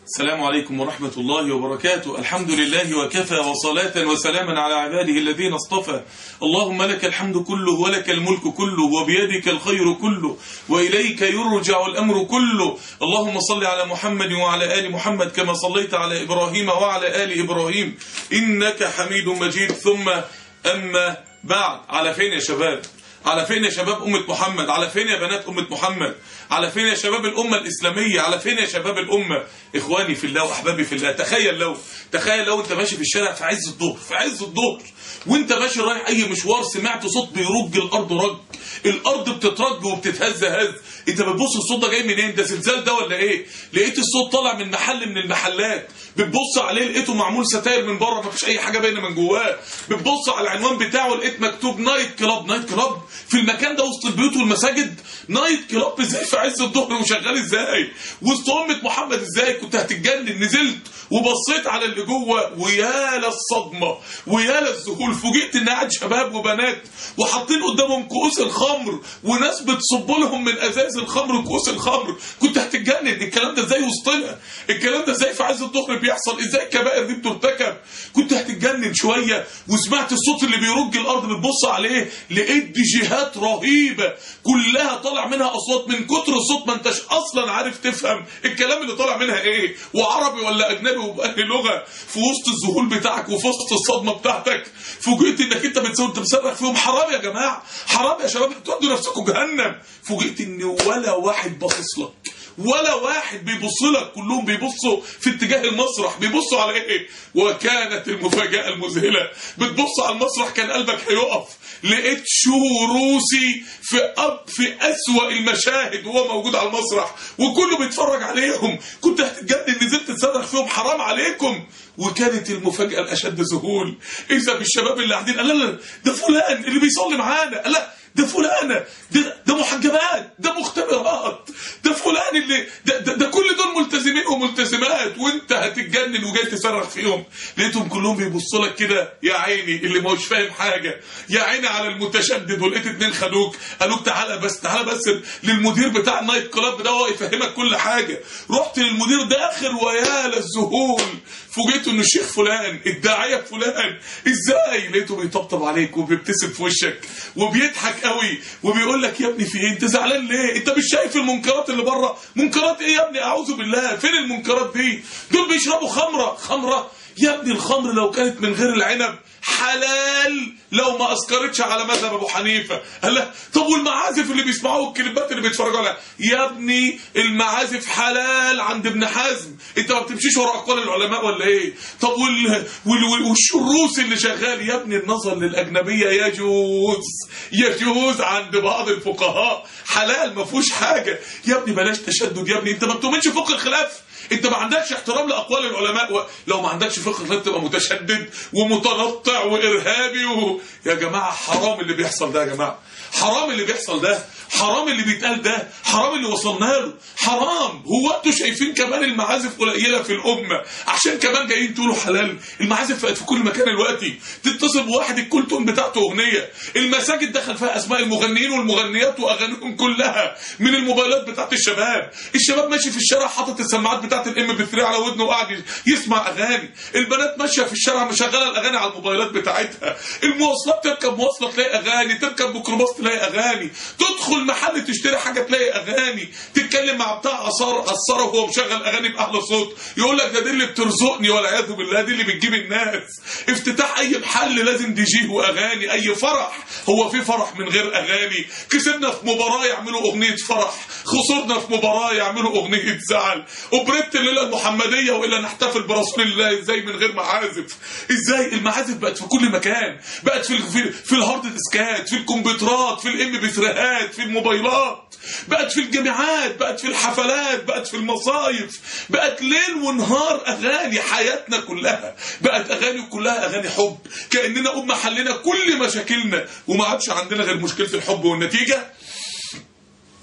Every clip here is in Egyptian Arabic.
السلام عليكم ورحمة الله وبركاته الحمد لله وكفى وصلاة وسلاما على عباده الذين اصطفى اللهم لك الحمد كله ولك الملك كله وبيدك الخير كله وإليك يرجع الأمر كله اللهم صل على محمد وعلى آل محمد كما صليت على إبراهيم وعلى آل إبراهيم إنك حميد مجيد ثم أما بعد على فين يا شباب على فين يا شباب أمة محمد على فين يا بنات أمة محمد على فين يا شباب الأمة الإسلامية على فين يا شباب الأمة إخواني في الله وأحبابي في الله تخيل لو تخيل لو أنت ماشي في الشارع في عز الظهر في عز الظهر وأنت ماشي رايح أي مشوار سمعت صوت بيرج الأرض رج الأرض بتترج وبتتهز هز أنت بتبص الصوت ده جاي منين ده زلزال ده ولا إيه لقيت الصوت طالع من محل من المحلات بتبص عليه لقيته معمول ستاير من بره مفيش أي حاجة باينة من جواه بتبص على العنوان بتاعه لقيت مكتوب نايت كلاب نايت كلاب في المكان ده وسط البيوت والمساجد نايت كلاب ازاي في عز الظهر وشغال ازاي وسط امه محمد ازاي كنت هتتجنن نزلت وبصيت على اللي جوه ويا للصدمه ويا للذهول فوجئت ان قاعد شباب وبنات وحاطين قدامهم كؤوس الخمر وناس بتصب لهم من ازاز الخمر كؤوس الخمر كنت هتتجنن الكلام ده ازاي وسطنا الكلام ده ازاي في عز الظهر بيحصل ازاي الكبائر دي بترتكب كنت هتتجنن شويه وسمعت الصوت اللي بيرج الارض بتبص عليه لقيت ديجيهات رهيبه كلها طالع منها اصوات من كتر الصوت ما انتش اصلا عارف تفهم الكلام اللي طالع منها ايه وعربي ولا اجنبي وبأنهي لغه في وسط الذهول بتاعك وفي وسط الصدمه بتاعتك فوجئت انك انت بتسوي انت بتصرخ فيهم حرام يا جماعه حرام يا شباب هتودوا نفسكم جهنم فوجئت ان ولا واحد باصص لك ولا واحد بيبص لك كلهم بيبصوا في اتجاه المسرح بيبصوا على ايه وكانت المفاجاه المذهله بتبص على المسرح كان قلبك هيقف لقيت شو روسي في أب في أسوأ المشاهد وهو موجود على المسرح وكله بيتفرج عليهم كنت هتتجنن نزلت تصرخ فيهم حرام عليكم وكانت المفاجأة الأشد ذهول إذا بالشباب اللي قاعدين لا لا ده فلان اللي بيصلي معانا لا ده فلانة ده, ده محجبات ده مختبرات ده فلان اللي ده, ده, ده كل دول ملتزمين وملتزمات وانت هتتجنن وجاي تصرخ فيهم لقيتهم كلهم بيبصوا لك كده يا عيني اللي ما هوش فاهم حاجة يا عيني على المتشدد ولقيت اتنين خدوك قالوك تعالى بس تعالى بس للمدير بتاع النايت كلاب ده هو يفهمك كل حاجة رحت للمدير ده اخر ويا للذهول فوجئت انه الشيخ فلان الداعية فلان ازاي لقيته بيطبطب عليك وبيبتسم في وشك وبيضحك قوي وبيقول لك يا ابني في ايه انت زعلان ليه انت مش شايف المنكرات اللي بره منكرات ايه يا ابني اعوذ بالله فين المنكرات دي دول بيشربوا خمره خمره يا ابني الخمر لو كانت من غير العنب حلال لو ما اسكرتش على مذهب ابو حنيفه قال لا طب والمعازف اللي بيسمعوها الكليبات اللي بيتفرجوا عليها يا ابني المعازف حلال عند ابن حزم انت ما بتمشيش ورا اقوال العلماء ولا ايه طب وال... وال... والشروس اللي شغال يا ابني النظر للاجنبيه يجوز يجوز عند بعض الفقهاء حلال ما فيهوش حاجه يا ابني بلاش تشدد يا ابني انت ما بتؤمنش فقه الخلاف انت ما عندكش احترام لاقوال العلماء و... لو ما عندكش فقه الخلاف تبقى متشدد ومتنطع وارهابي و... يا جماعه حرام اللي بيحصل ده يا جماعه حرام اللي بيحصل ده حرام اللي بيتقال ده حرام اللي وصلنا له حرام هو انتوا شايفين كمان المعازف قليله في الامه عشان كمان جايين تقولوا حلال المعازف بقت في كل مكان دلوقتي تتصل بواحد الكل تون بتاعته اغنيه المساجد دخل فيها اسماء المغنيين والمغنيات واغانيهم كلها من الموبايلات بتاعت الشباب الشباب ماشي في الشارع حاطط السماعات بتاعت الام بي 3 على ودنه وقاعد يسمع اغاني البنات ماشيه في الشارع مشغله الاغاني على الموبايلات بتاعتها المواصلات تركب مواصله تلاقي اغاني تركب ميكروباص تلاقي اغاني تدخل محل تشتري حاجه تلاقي اغاني تتكلم مع بتاع اثار اثره وهو مشغل اغاني باعلى صوت يقول لك ده دي اللي بترزقني والعياذ بالله دي اللي بتجيب الناس افتتاح اي محل لازم دي جي واغاني اي فرح هو في فرح من غير اغاني كسبنا في مباراه يعملوا اغنيه فرح خسرنا في مباراه يعملوا اغنيه زعل وبريت الليله المحمديه والا نحتفل برسول الله ازاي من غير معازف ازاي المعازف بقت في كل مكان بقت في في, في الهارد ديسكات في الكمبيوترات في الام بي 3 في الموبايلات بقت في الجامعات بقت في الحفلات بقت في المصايف بقت ليل ونهار اغاني حياتنا كلها بقت اغاني كلها اغاني حب كاننا امه حلينا كل مشاكلنا وما عادش عندنا غير مشكله الحب والنتيجه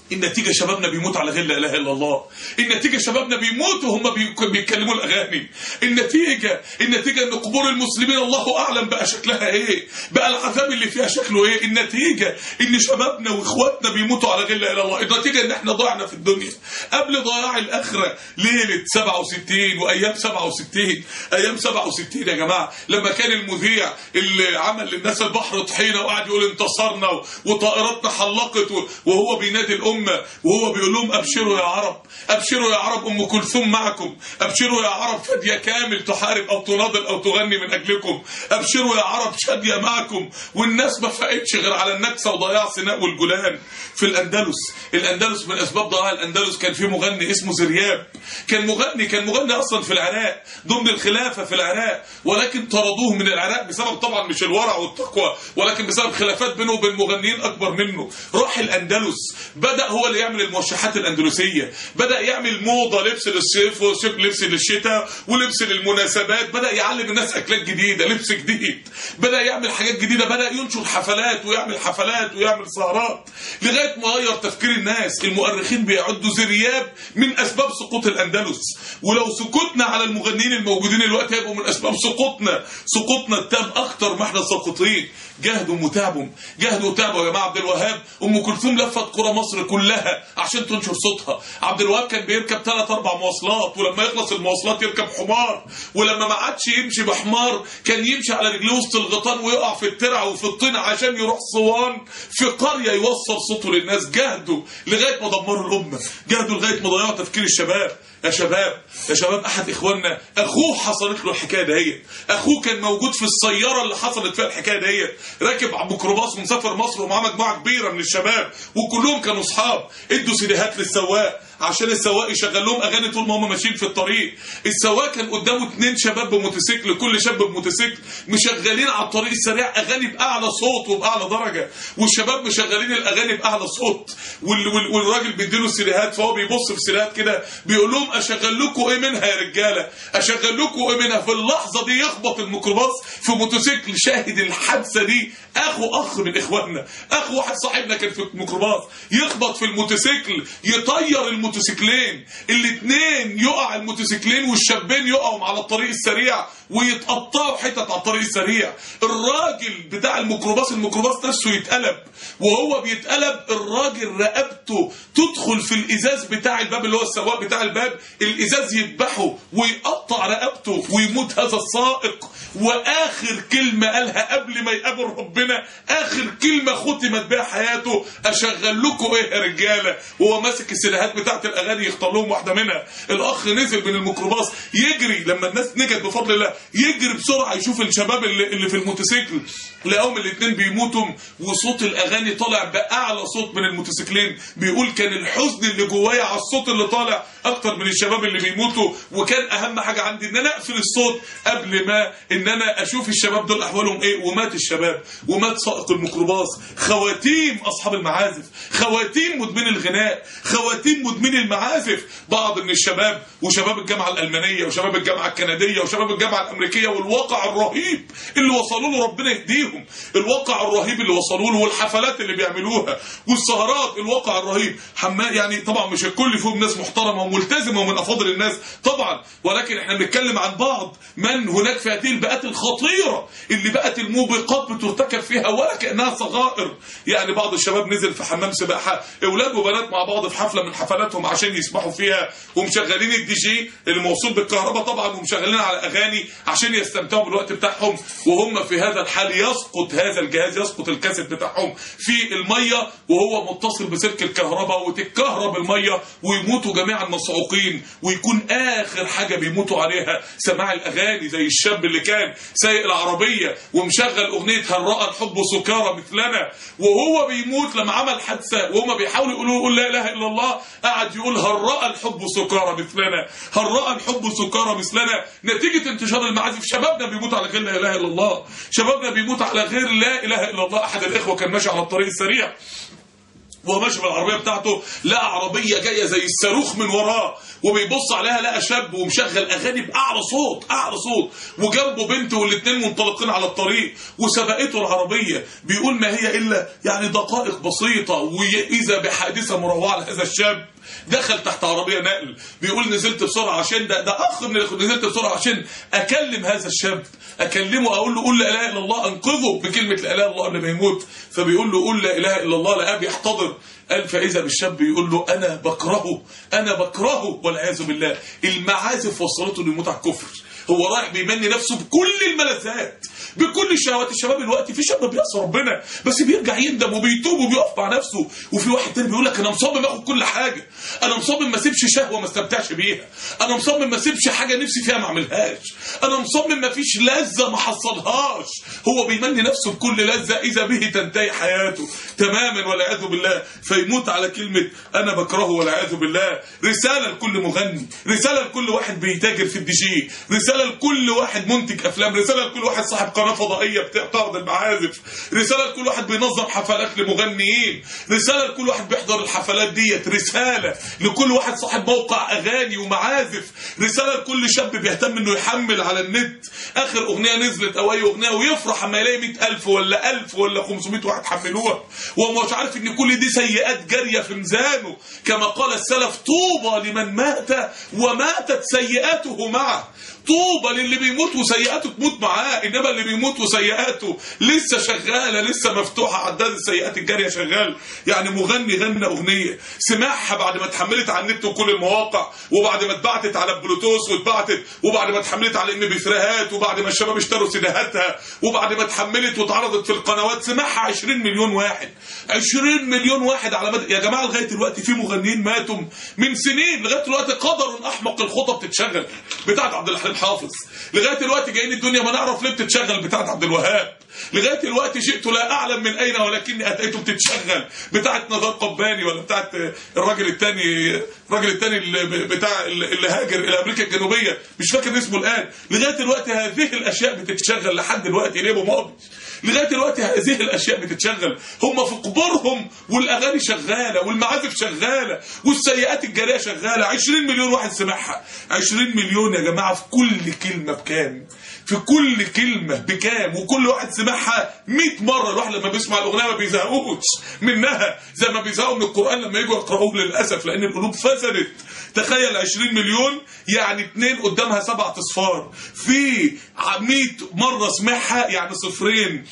النتيجة شبابنا بيموت على غير لا إله إلا الله النتيجة شبابنا بيموتوا وهم بي- بيتكلموا الأغاني النتيجة النتيجة إن قبور المسلمين الله أعلم بقى شكلها إيه بقى العذاب اللي فيها شكله إيه النتيجة إن شبابنا وإخواتنا بيموتوا على غير لا إله إلا الله النتيجة إن إحنا ضيعنا في الدنيا قبل ضياع الآخرة ليلة 67 وأيام 67 أيام 67 يا جماعة لما كان المذيع اللي عمل للناس البحر طحينة وقعد يقول انتصرنا و- وطائراتنا حلقت و- وهو بينادي الأمة وهو بيقول لهم أبشروا يا عرب أبشروا يا عرب أم كلثوم معكم أبشروا يا عرب فدية كامل تحارب أو تناضل أو تغني من أجلكم أبشروا يا عرب شادية معكم والناس ما فاقتش غير على النكسة وضياع سيناء والجولان في الأندلس الأندلس من أسباب ضياع الأندلس كان في مغني اسمه زرياب كان مغني كان مغني أصلا في العراق ضمن الخلافة في العراق ولكن طردوه من العراق بسبب طبعا مش الورع والتقوى ولكن بسبب خلافات بينه وبين مغنيين أكبر منه راح الأندلس بدأ هو اللي يعمل الموشحات الأندلسية بدأ يعمل موضة لبس للصيف وشيب لبس للشتاء ولبس للمناسبات بدأ يعلم الناس أكلات جديدة لبس جديد بدأ يعمل حاجات جديدة بدأ ينشر حفلات ويعمل حفلات ويعمل سهرات لغاية ما غير تفكير الناس المؤرخين بيعدوا زرياب من أسباب سقوط الأندلس ولو سكتنا على المغنيين الموجودين دلوقتي هيبقوا من أسباب سقوطنا سقوطنا التام أكتر ما احنا ساقطين جهدوا وتعبوا جهدوا وتعبوا يا جماعه عبد الوهاب ام كلثوم لفت قرى مصر كلها عشان تنشر صوتها عبد الوهاب كان بيركب ثلاث اربع مواصلات ولما يخلص المواصلات يركب حمار ولما ما عادش يمشي بحمار كان يمشي على رجليه وسط الغيطان ويقع في الترع وفي الطين عشان يروح صوان في قريه يوصل صوته للناس جهدوا لغايه ما دمروا الامه جهدوا لغايه ما ضيعوا تفكير الشباب يا شباب يا شباب احد اخواننا اخوه حصلت له الحكايه ديت اخوه كان موجود في السياره اللي حصلت فيها الحكايه ديت راكب ميكروباص ومسافر مصر ومعاه مجموعه كبيره من الشباب وكلهم كانوا اصحاب ادوا سيديهات للسواق عشان السواق يشغل لهم اغاني طول ما هم ماشيين في الطريق السواق كان قدامه اتنين شباب بموتوسيكل كل شاب بموتوسيكل مشغلين على الطريق السريع اغاني باعلى صوت وباعلى درجه والشباب مشغلين الاغاني باعلى صوت وال وال والراجل بيديله السيديهات فهو بيبص في السيديهات كده بيقول لهم اشغل لكم ايه منها يا رجاله اشغل لكم ايه منها في اللحظه دي يخبط الميكروباص في موتوسيكل شاهد الحادثه دي اخو اخ من اخواننا اخو واحد صاحبنا كان في الميكروباص يخبط في الموتوسيكل يطير الموتوسيكلين الاثنين يقع الموتوسيكلين والشابين يقعوا على الطريق السريع ويتقطعوا حتت على الطريق السريع الراجل بتاع الميكروباص الميكروباص نفسه يتقلب وهو بيتقلب الراجل رقبته تدخل في الازاز بتاع الباب اللي هو السواق بتاع الباب الازاز يذبحه ويقطع رقبته ويموت هذا السائق واخر كلمه قالها قبل ما يقابل ربنا اخر كلمه ختمت بها حياته اشغل لكم ايه يا رجاله وهو ماسك السيديهات بتاعت الاغاني يختار لهم واحده منها الاخ نزل من الميكروباص يجري لما الناس نجت بفضل الله يجري بسرعه يشوف الشباب اللي, اللي في الموتوسيكل لقاهم الاثنين بيموتوا وصوت الاغاني طالع باعلى صوت من الموتوسيكلين بيقول كان الحزن اللي جوايا على الصوت اللي طالع اكتر من الشباب اللي بيموتوا وكان اهم حاجه عندي ان انا اقفل الصوت قبل ما ان انا اشوف الشباب دول احوالهم ايه ومات الشباب ومات سائق الميكروباص خواتيم اصحاب المعازف خواتيم مدمن الغناء خواتيم مدمن المعازف بعض من الشباب وشباب الجامعه الالمانيه وشباب الجامعه الكنديه وشباب الجامعه الامريكيه والواقع الرهيب اللي وصلوا له ربنا يهديهم الواقع الرهيب اللي وصلوا له والحفلات اللي بيعملوها والسهرات الواقع الرهيب حما يعني طبعا مش الكل فيهم ناس محترمه وملتزمه ومن افاضل الناس طبعا ولكن احنا بنتكلم عن بعض من هناك في هذه البيئات الخطيره اللي بقت الموبقات بترتكب فيها ولا كانها صغائر يعني بعض الشباب نزل في حمام سباحه اولاد وبنات مع بعض في حفله من حفلاتهم عشان يسبحوا فيها ومشغلين الدي جي اللي موصول بالكهرباء طبعا ومشغلين على اغاني عشان يستمتعوا بالوقت بتاعهم وهم في هذا الحال يسقط هذا الجهاز يسقط الكاسيت بتاعهم في الميه وهو متصل بسلك الكهرباء وتتكهرب الميه ويموتوا جميعا مصعوقين ويكون اخر حاجه بيموتوا عليها سماع الاغاني زي الشاب اللي كان سايق العربيه ومشغل اغنيه هل راى الحب سكارى مثلنا وهو بيموت لما عمل حادثه وهم بيحاولوا يقولوا يقول لا اله الا الله قعد يقول هل راى الحب سكارى مثلنا هل راى الحب سكارى مثلنا نتيجه انتشار المعازف شبابنا بيموت على غير لا اله الا الله شبابنا بيموت على غير لا اله الا الله احد الاخوه كان ماشي على الطريق السريع وهو ماشي بالعربيه بتاعته لقى عربيه جايه زي الصاروخ من وراه وبيبص عليها لقى شاب ومشغل اغاني باعلى صوت اعلى صوت وجنبه بنت والاثنين منطلقين على الطريق وسبقته العربيه بيقول ما هي الا يعني دقائق بسيطه واذا بحادثه مروعه لهذا الشاب دخل تحت عربيه نقل بيقول نزلت بسرعه عشان ده ده اخ من الإخوة، نزلت بسرعه عشان اكلم هذا الشاب اكلمه اقول له قول لا اله الا الله انقذه بكلمه لا اله الا الله قبل ما يموت فبيقول له قول لا اله الا الله لقاه بيحتضر قال فاذا بالشاب يقول له انا بكرهه انا بكرهه والعياذ بالله المعازف وصلته للموت على الكفر هو رايح بيمني نفسه بكل الملذات بكل الشهوات الشباب دلوقتي في شاب بيعصي ربنا بس بيرجع يندم وبيتوب وبيقف مع نفسه وفي واحد تاني بيقول لك انا مصمم اخد كل حاجه انا مصمم ما اسيبش شهوه ما استمتعش بيها انا مصمم ما اسيبش حاجه نفسي فيها ما اعملهاش انا مصمم ما فيش لذه ما حصلهاش هو بيمني نفسه بكل لذه اذا به تنتهي حياته تماما والعياذ بالله فيموت على كلمه انا بكرهه والعياذ بالله رساله لكل مغني رساله لكل واحد بيتاجر في الدي جي رساله لكل واحد منتج افلام رساله لكل واحد صاحب قناه فضائيه بتعرض المعازف رساله لكل واحد بينظم حفلات لمغنيين رساله لكل واحد بيحضر الحفلات ديت رساله لكل واحد صاحب موقع اغاني ومعازف رساله لكل شاب بيهتم انه يحمل على النت اخر اغنيه نزلت او اي اغنيه ويفرح اما يلاقي 100000 ولا 1000 ولا 500 واحد حملوها وهو مش عارف ان كل دي سيئات جاريه في ميزانه كما قال السلف طوبى لمن مات وماتت سيئاته معه طوبى للي بيموت وسيئاته تموت معاه انما اللي بيموت وسيئاته لسه شغاله لسه مفتوحه عداد السيئات الجاريه شغال يعني مغني غنى اغنيه سمعها بعد ما اتحملت على النت وكل المواقع وبعد ما اتبعتت على البلوتوث واتبعتت وبعد ما اتحملت على ام بي فريهات وبعد ما الشباب اشتروا سيديهاتها وبعد ما اتحملت واتعرضت في القنوات سمعها 20 مليون واحد 20 مليون واحد على مدى يا جماعه لغايه دلوقتي في مغنيين ماتوا من سنين لغايه دلوقتي قدر احمق الخطب تتشغل بتاعت عبد الحليم حافظ لغايه دلوقتي جايين الدنيا ما نعرف ليه بتتشغل بتاعت عبد الوهاب لغايه دلوقتي جئت لا اعلم من اين ولكني اتيت بتتشغل بتاعت نزار قباني ولا بتاعت الراجل الثاني الراجل الثاني اللي بتاع اللي هاجر الى امريكا الجنوبيه مش فاكر اسمه الان لغايه دلوقتي هذه الاشياء بتتشغل لحد دلوقتي ليه ماضي لغايه دلوقتي هذه الاشياء بتتشغل هم في قبورهم والاغاني شغاله والمعازف شغاله والسيئات الجاريه شغاله 20 مليون واحد سمعها 20 مليون يا جماعه في كل كلمه بكام في كل كلمة بكام وكل واحد سمعها 100 مرة الواحد لما بيسمع الأغنية ما بيزهقوش منها زي ما بيزهقوا من القرآن لما يجوا يقرأوه للأسف لأن القلوب فسدت تخيل 20 مليون يعني اتنين قدامها سبع اصفار في 100 مرة سمعها يعني صفرين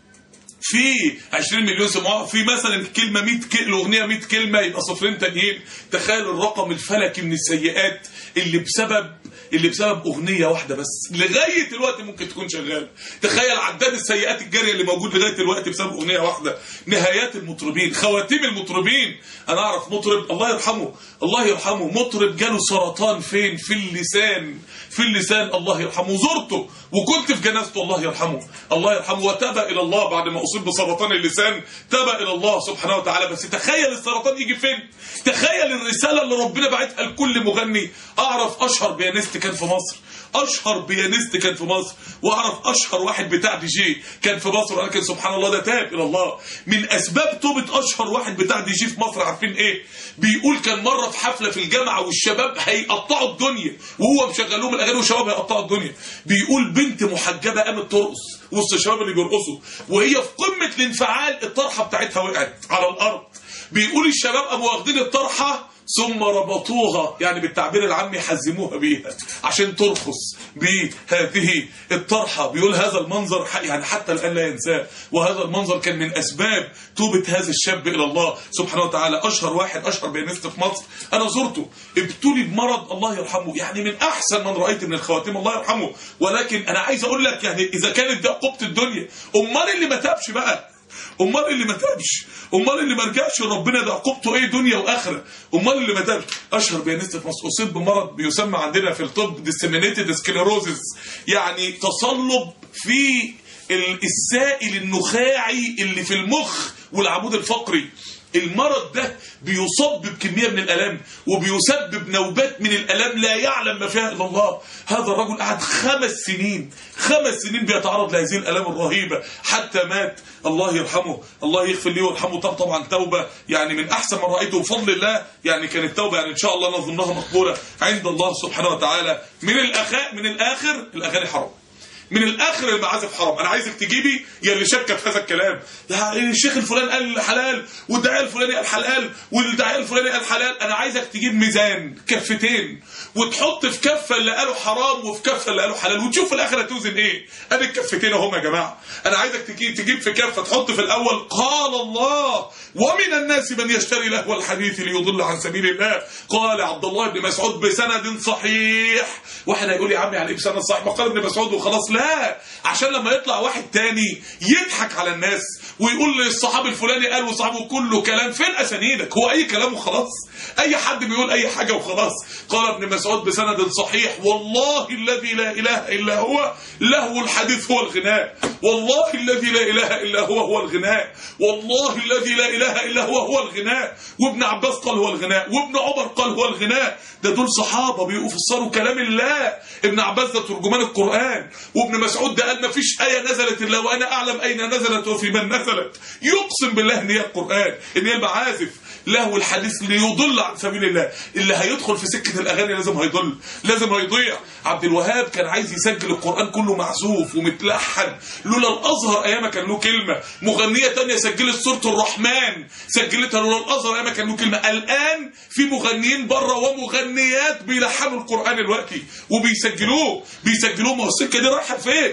في 20 مليون سمعوها في مثلا الكلمه 100 كلمه الاغنيه 100 كلمه يبقى صفرين تانيين تخيل الرقم الفلكي من السيئات اللي بسبب اللي بسبب اغنيه واحده بس لغايه دلوقتي ممكن تكون شغاله تخيل عداد السيئات الجاريه اللي موجود لغايه دلوقتي بسبب اغنيه واحده نهايات المطربين خواتيم المطربين انا اعرف مطرب الله يرحمه الله يرحمه مطرب جاله سرطان فين في اللسان في اللسان الله يرحمه زرته وكنت في جنازته الله يرحمه الله يرحمه وتاب الى الله بعد ما اصيب بسرطان اللسان تاب الى الله سبحانه وتعالى بس تخيل السرطان يجي فين تخيل الرساله اللي ربنا بعتها لكل مغني اعرف اشهر بيانيست كان في مصر اشهر بيانيست كان في مصر واعرف اشهر واحد بتاع دي جي كان في مصر ولكن سبحان الله ده تاب الى الله من اسباب توبه اشهر واحد بتاع دي جي في مصر عارفين ايه بيقول كان مره في حفله في الجامعه والشباب هيقطعوا الدنيا وهو مشغل لهم الاغاني والشباب هيقطعوا الدنيا بيقول بنت محجبه قامت ترقص وسط الشباب اللي بيرقصوا وهي في قمه الانفعال الطرحه بتاعتها وقعت على الارض بيقول الشباب قاموا واخدين الطرحه ثم ربطوها يعني بالتعبير العامي حزموها بيها عشان ترخص بهذه الطرحة بيقول هذا المنظر يعني حتى الآن لا ينساه وهذا المنظر كان من أسباب توبة هذا الشاب إلى الله سبحانه وتعالى أشهر واحد أشهر بيانيست في مصر أنا زرته ابتلي بمرض الله يرحمه يعني من أحسن من رأيت من الخواتيم الله يرحمه ولكن أنا عايز أقول لك يعني إذا كانت دي عقوبة الدنيا أمال اللي ما تابش بقى امال اللي ما تابش امال اللي ما رجعش لربنا ده عقوبته ايه دنيا واخره امال اللي ما تابش اشهر بيانيست في مصر اصيب بمرض بيسمى عندنا في الطب ديسيمينيتد سكليروزس يعني تصلب في السائل النخاعي اللي في المخ والعمود الفقري المرض ده بيصاب بكميه من الالام وبيسبب نوبات من الالام لا يعلم ما فيها الا الله هذا الرجل قعد خمس سنين خمس سنين بيتعرض لهذه الالام الرهيبه حتى مات الله يرحمه الله يغفر له ويرحمه طب طبعا توبه يعني من احسن ما رايته بفضل الله يعني كانت توبه يعني ان شاء الله نظنها مقبوله عند الله سبحانه وتعالى من الاخاء من الاخر الاغاني حرام من الاخر المعازف حرام انا عايزك تجيبي يا اللي شك في هذا الكلام يعني الشيخ الفلاني قال حلال والداعيه الفلاني قال حلال والداعيه الفلاني قال حلال انا عايزك تجيب ميزان كفتين وتحط في كفه اللي قالوا حرام وفي كفه اللي قالوا حلال وتشوف في الاخر هتوزن ايه ادي الكفتين اهم يا جماعه انا عايزك تجيب تجيب في كفه تحط في الاول قال الله ومن الناس من يشتري لهو الحديث ليضل عن سبيل الله قال عبد الله بن مسعود بسند صحيح واحد هيقول يا عم يعني ايه بسند صحيح ما قال ابن مسعود وخلاص لا عشان لما يطلع واحد تاني يضحك على الناس ويقول للصحابي الفلاني قال وصحابه كله كلام فين اسانيدك هو اي كلام وخلاص اي حد بيقول اي حاجه وخلاص قال ابن مسعود بسند صحيح والله الذي لا اله الا هو له الحديث هو الغناء والله الذي لا اله الا هو هو الغناء والله الذي لا اله الا هو هو الغناء وابن عباس قال هو الغناء وابن عمر قال هو الغناء ده دول صحابه بيفسروا كلام الله ابن عباس ده ترجمان القران وابن مسعود ده قال ما فيش ايه نزلت الا وانا اعلم اين نزلت وفي من نزلت يقسم بالله ان هي القران ان هي المعازف له الحديث ليضل عن سبيل الله اللي هيدخل في سكه الاغاني لازم هيضل لازم هيضيع عبد الوهاب كان عايز يسجل القران كله معزوف ومتلحن لولا الازهر ايامها كان له كلمه مغنيه تانية سجلت سوره الرحمن سجلتها لولا الازهر ايامها كان له كلمه الان في مغنيين بره ومغنيات بيلحنوا القران دلوقتي وبيسجلوه بيسجلوه ما هو السكه دي رايحه فين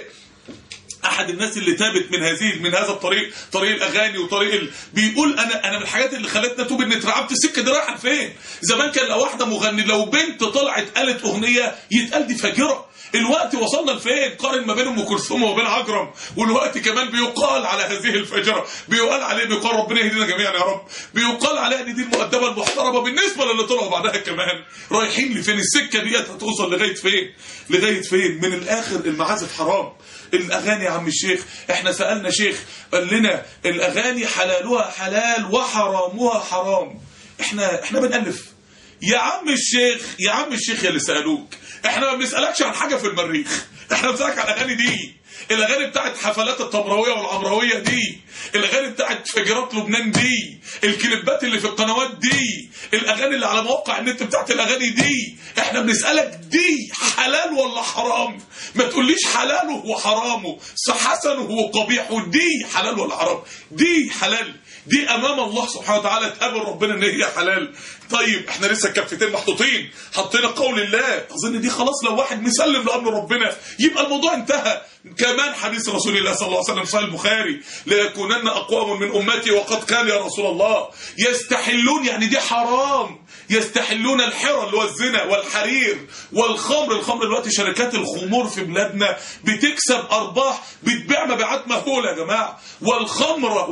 احد الناس اللي تابت من هذه من هذا الطريق طريق الاغاني وطريق ال... بيقول انا انا من الحاجات اللي خلتنا توب ان اترعبت السكه دي رايحه فين زمان كان لو واحده مغني لو بنت طلعت قالت اغنيه يتقال دي فاجره الوقت وصلنا لفين قارن ما بين ام كلثوم وبين عجرم والوقت كمان بيقال على هذه الفجره بيقال عليه بيقال ربنا يهدينا جميعا يا رب بيقال عليها ان دي المؤدبه المحترمه بالنسبه للي طلعوا بعدها كمان رايحين لفين السكه ديت هتوصل لغايه فين لغايه فين من الاخر المعازف حرام الاغاني يا عم الشيخ احنا سالنا شيخ قال لنا الاغاني حلالها حلال وحرامها حرام احنا احنا بنالف يا عم الشيخ يا عم الشيخ يا اللي سالوك احنا ما بنسالكش عن حاجه في المريخ احنا بنسالك عن الاغاني دي الاغاني بتاعت حفلات الطبراويه والعمراويه دي الاغاني بتاعت فجرات لبنان دي الكليبات اللي في القنوات دي الاغاني اللي على مواقع النت بتاعت الاغاني دي احنا بنسالك دي حلال ولا حرام ما تقوليش حلاله وحرامه حسنه وقبيحه دي حلال ولا حرام دي حلال دي امام الله سبحانه وتعالى تقابل ربنا ان هي حلال طيب احنا لسه الكفتين محطوطين حطينا قول الله اظن دي خلاص لو واحد مسلم لامر ربنا يبقى الموضوع انتهى كمان حديث رسول الله صلى الله عليه وسلم صحيح البخاري ليكونن اقوام من امتي وقد كان يا رسول الله يستحلون يعني دي حرام يستحلون الحرى اللي هو الزنا والحرير والخمر الخمر دلوقتي شركات الخمور في بلادنا بتكسب ارباح بتبيع مبيعات مهوله يا جماعه والخمر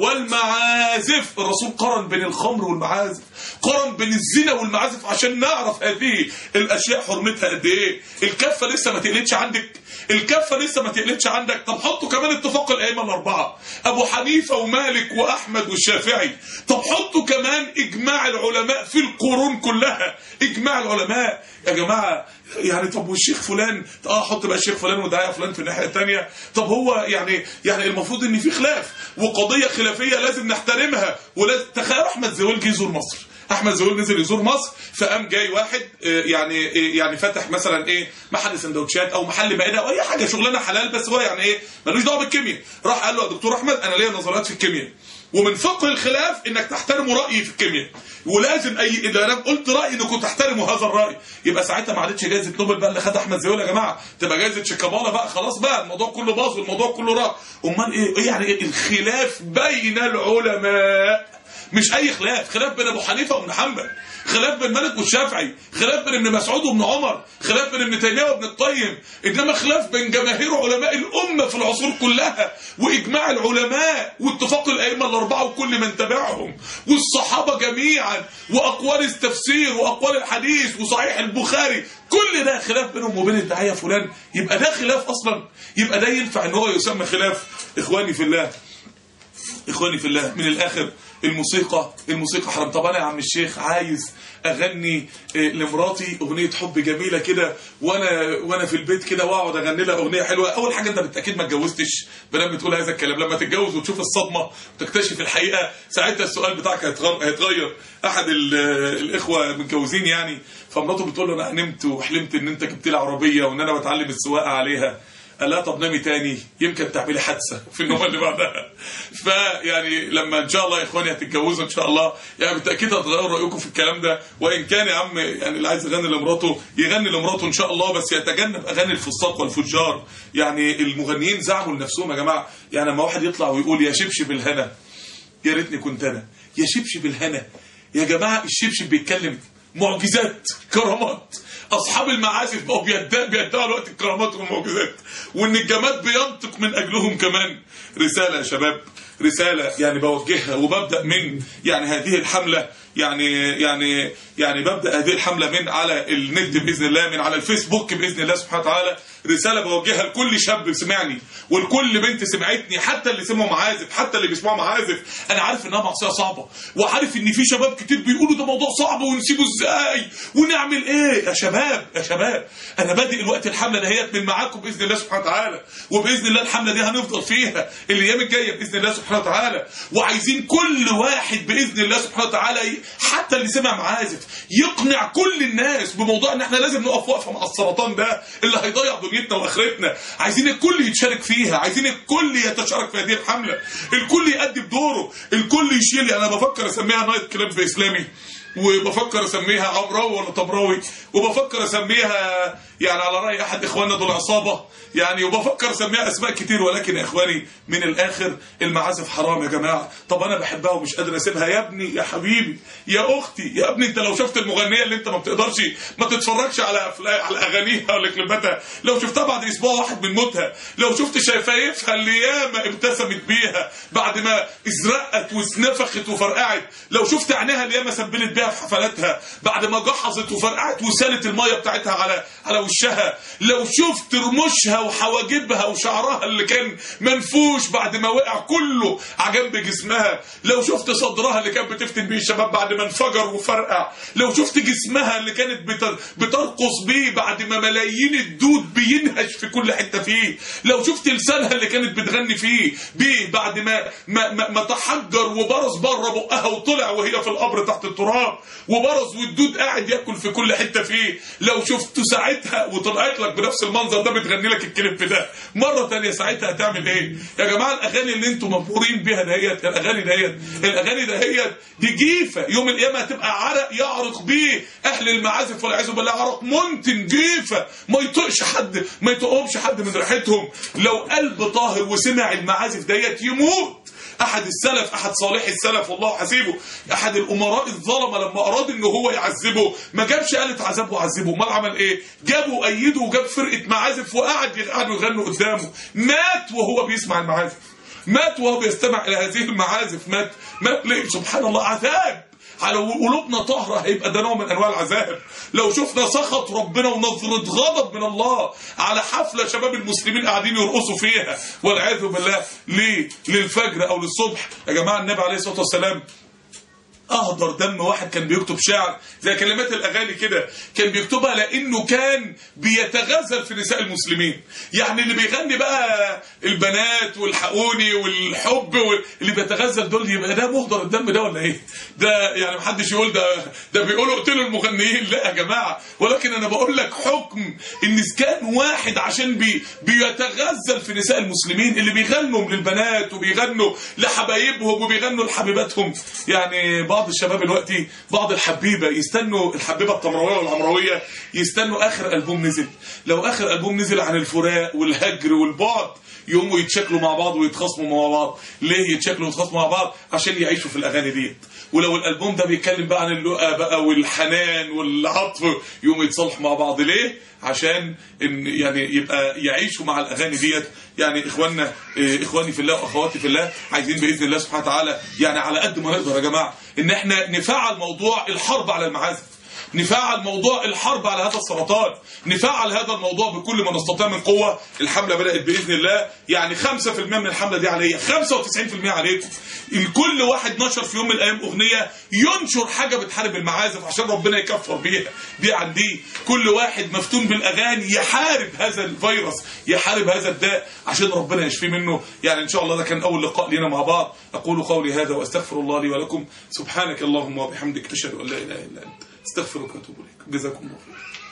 والمعازف الرسول قارن بين الخمر والمعازف قارن بين الزنا والمعازف عشان نعرف هذه الاشياء حرمتها قد ايه الكفه لسه ما تقلتش عندك الكفه لسه ما تقلتش عندك طب حطوا كمان اتفاق الائمه الاربعه ابو حنيفه ومالك واحمد والشافعي طب حطوا كمان اجماع العلماء في القرون كلها اجماع العلماء يا جماعه يعني طب والشيخ فلان اه حط بقى الشيخ فلان وداعيه فلان في الناحيه الثانيه طب هو يعني يعني المفروض ان في خلاف وقضيه خلافيه لازم نحترمها ولازم تخيل احمد زويل جه يزور مصر احمد زويل نزل يزور مصر فقام جاي واحد يعني يعني فتح مثلا ايه محل سندوتشات او محل مائده او اي حاجه شغلانه حلال بس هو يعني ايه ملوش دعوه بالكيمياء راح قال له يا دكتور احمد انا ليا نظريات في الكيمياء ومن فقه الخلاف انك تحترم رايي في الكيمياء ولازم اي اذا انا قلت رايي انكم تحترموا هذا الراي يبقى ساعتها ما عادتش جائزه نوبل بقى اللي خدها احمد زويل يا جماعه تبقى جائزه شيكابالا بقى خلاص بقى الموضوع كله باظ والموضوع كله راح امال ايه إيه يعني إيه الخلاف بين العلماء مش اي خلاف خلاف بين ابو حنيفه وابن حنبل خلاف بين مالك والشافعي خلاف بين ابن مسعود وابن عمر خلاف بين ابن تيميه وابن القيم انما خلاف بين جماهير علماء الامه في العصور كلها واجماع العلماء واتفاق الائمه الاربعه وكل من تبعهم والصحابه جميعا واقوال التفسير واقوال الحديث وصحيح البخاري كل ده خلاف بينهم وبين الداعيه فلان يبقى ده خلاف اصلا يبقى ده ينفع ان هو يسمى خلاف اخواني في الله اخواني في الله من الاخر الموسيقى الموسيقى حرام طب انا يا عم الشيخ عايز اغني آه، لمراتي اغنيه حب جميله كده وانا وانا في البيت كده واقعد اغني لها اغنيه حلوه اول حاجه انت بالتاكيد ما اتجوزتش بلما بتقول هذا الكلام لما تتجوز وتشوف الصدمه وتكتشف الحقيقه ساعتها السؤال بتاعك هيتغر- هيتغير احد ال- الاخوه متجوزين يعني فمراته بتقول له انا نمت وحلمت ان انت جبت لي عربيه وان انا بتعلم السواقه عليها قال لها طب نامي تاني يمكن تعملي حادثه في النوم اللي بعدها فيعني لما ان شاء الله يا اخواني هتتجوزوا ان شاء الله يعني بالتاكيد هتغيروا رايكم في الكلام ده وان كان يا عم يعني اللي عايز يغني لمراته يغني لمراته ان شاء الله بس يتجنب اغاني الفساق والفجار يعني المغنيين زعموا لنفسهم يا جماعه يعني لما واحد يطلع ويقول يا شبشب الهنا يا ريتني كنت انا يا شبشب الهنا يا جماعه الشبشب بيتكلم معجزات كرامات اصحاب المعازف بقوا بيدعوا بيدعوا الوقت الكرامات والمعجزات وان الجماد بينطق من اجلهم كمان رساله يا شباب رساله يعني بوجهها وببدا من يعني هذه الحمله يعني يعني يعني ببدا هذه الحمله من على النت باذن الله من على الفيسبوك باذن الله سبحانه وتعالى رساله بوجهها لكل شاب سمعني ولكل بنت سمعتني حتى اللي سمعوا معازف حتى اللي بيسمعوا معازف انا عارف انها معصيه صعبه وعارف ان في شباب كتير بيقولوا ده موضوع صعب ونسيبه ازاي ونعمل ايه يا شباب يا شباب انا بادئ الوقت الحمله دهيت من معاكم باذن الله سبحانه وتعالى وباذن الله الحمله دي هنفضل فيها الايام الجايه باذن الله سبحانه وتعالى وعايزين كل واحد باذن الله سبحانه وتعالى ي- حتى اللي سمع معازف يقنع كل الناس بموضوع ان احنا لازم نقف وقفه مع السرطان ده اللي هيضيع دنيتنا واخرتنا عايزين الكل يتشارك فيها عايزين الكل يتشارك في هذه الحمله الكل يأدي بدوره الكل يشيل انا بفكر اسميها نايت كلاب في اسلامي وبفكر اسميها عمراوي ولا طبراوي وبفكر اسميها يعني على راي احد اخواننا دول عصابه يعني وبفكر اسميها اسماء كتير ولكن يا اخواني من الاخر المعازف حرام يا جماعه طب انا بحبها ومش قادر اسيبها يا ابني يا حبيبي يا اختي يا ابني انت لو شفت المغنيه اللي انت ما بتقدرش ما تتفرجش على أفلا- على اغانيها ولا كلماتها لو شفتها بعد اسبوع واحد من موتها لو شفت شفايفها اللي ياما ابتسمت بيها بعد ما ازرقت واتنفخت وفرقعت لو شفت عينيها اللي ياما سبلت بيها في حفلاتها بعد ما جحظت وفرقعت وسالت الميه بتاعتها على على وشها لو شفت رموشها وحواجبها وشعرها اللي كان منفوش بعد ما وقع كله على جنب جسمها لو شفت صدرها اللي كانت بتفتن بيه الشباب بعد ما انفجر وفرقع لو شفت جسمها اللي كانت بتر- بترقص بيه بعد ما ملايين الدود بينهش في كل حته فيه لو شفت لسانها اللي كانت بتغني فيه بيه بعد ما ما, ما, ما تحجر وبرز بره بقها وطلع وهي في القبر تحت التراب وبرز والدود قاعد ياكل في كل حته فيه لو شفته ساعتها وطلعت لك بنفس المنظر ده بتغني لك الكليب ده مره تانية ساعتها هتعمل ايه يا جماعه الاغاني اللي انتم مبهورين بيها دهيت الاغاني دهيت الاغاني دهيت دي جيفه يوم القيامه هتبقى عرق يعرق بيه اهل المعازف والعياذ بالله عرق منتن جيفه ما يطقش حد ما يطقهمش حد من ريحتهم لو قلب طاهر وسمع المعازف ديت يموت احد السلف احد صالح السلف والله حسيبه احد الامراء الظلمه لما اراد ان هو يعذبه ما جابش آلة عذاب وعذبه امال عمل ايه جابه وايده وجاب فرقه معازف وقعد قعدوا يغنوا قدامه مات وهو بيسمع المعازف مات وهو بيستمع الى هذه المعازف مات مات ليه سبحان الله عذاب على قلوبنا طهرة هيبقى ده نوع من انواع العذاب لو شفنا سخط ربنا ونظرة غضب من الله على حفلة شباب المسلمين قاعدين يرقصوا فيها والعياذ بالله ليه للفجر او للصبح يا جماعة النبي عليه الصلاة والسلام اهدر دم واحد كان بيكتب شعر زي كلمات الاغاني كده كان بيكتبها لانه كان بيتغزل في نساء المسلمين يعني اللي بيغني بقى البنات والحقوني والحب وال- اللي بيتغزل دول يبقى ده مهدر الدم ده ولا ايه ده يعني محدش يقول ده ده بيقولوا اقتلوا المغنيين لا يا جماعه ولكن انا بقول لك حكم ان كان واحد عشان بي بيتغزل في نساء المسلمين اللي بيغنوا للبنات وبيغنوا لحبايبهم وبيغنوا لحبيباتهم يعني بعض الشباب دلوقتي بعض الحبيبه يستنوا الحبيبه التمرويه والعمرويه يستنوا اخر البوم نزل لو اخر البوم نزل عن الفراق والهجر والبعد يقوموا يتشكلوا مع بعض ويتخاصموا مع بعض ليه يتشكلوا ويتخاصموا مع بعض عشان يعيشوا في الاغاني ديت ولو الالبوم ده بيتكلم بقى عن اللقا بقى والحنان والعطف يقوموا يتصالحوا مع بعض ليه عشان ان يعني يبقى يعيشوا مع الاغاني ديت يعني اخواننا إيه، اخواني في الله واخواتي في الله عايزين باذن الله سبحانه وتعالى يعني على قد ما نقدر يا جماعه ان احنا نفعل موضوع الحرب على المعازف نفعل موضوع الحرب على هذا السرطان نفعل هذا الموضوع بكل ما نستطيع من قوه الحمله بدات باذن الله يعني 5% من الحمله دي عليا 95% عليكم الكل واحد نشر في يوم من الايام اغنيه ينشر حاجه بتحارب المعازف عشان ربنا يكفر بيها دي عن دي كل واحد مفتون بالاغاني يحارب هذا الفيروس يحارب هذا الداء عشان ربنا يشفيه منه يعني ان شاء الله ده كان اول لقاء لنا مع بعض اقول قولي هذا واستغفر الله لي ولكم سبحانك اللهم وبحمدك اشهد ان لا اله الا انت استغفرك واتوب اليك جزاكم الله خير